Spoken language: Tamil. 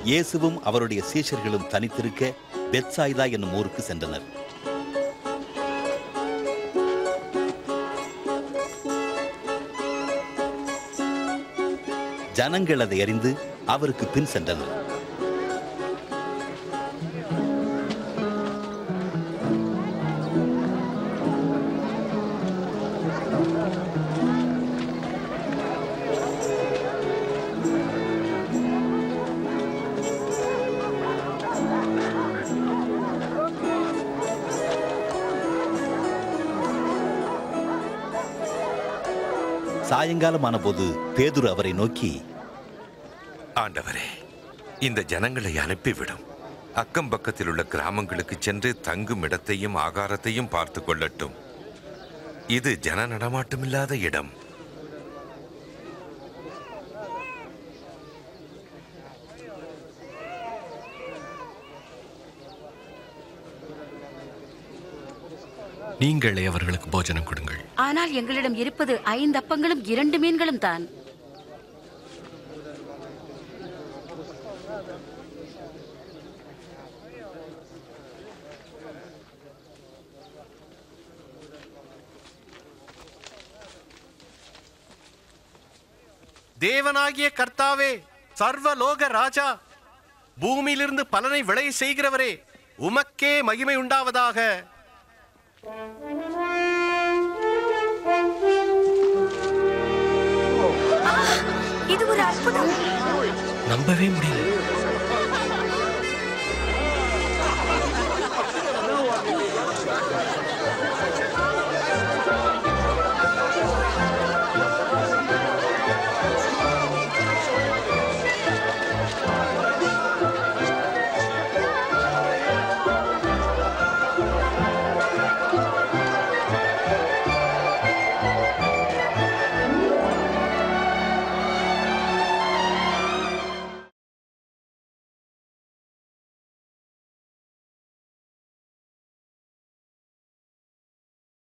இயேசுவும் அவருடைய சீஷர்களும் தனித்திருக்க பெத்சாய்தா என்னும் ஊருக்கு சென்றனர் ஜனங்கள் அதை அறிந்து அவருக்கு பின் சென்றனர் சாயங்காலமான போது பேதுரு அவரை நோக்கி ஆண்டவரே இந்த ஜனங்களை அனுப்பிவிடும் அக்கம் பக்கத்தில் உள்ள கிராமங்களுக்கு சென்று தங்கும் இடத்தையும் ஆகாரத்தையும் பார்த்து கொள்ளட்டும் இது ஜன நடமாட்டமில்லாத இடம் நீங்களே அவர்களுக்கு போஜனம் கொடுங்கள் ஆனால் எங்களிடம் இருப்பது ஐந்து அப்பங்களும் இரண்டு மீன்களும் தான் தேவனாகிய கர்த்தாவே சர்வலோக ராஜா பூமியிலிருந்து பலனை விளைய செய்கிறவரே உமக்கே மகிமை உண்டாவதாக இது ஒரு அற்புதம் நம்பவே முடியல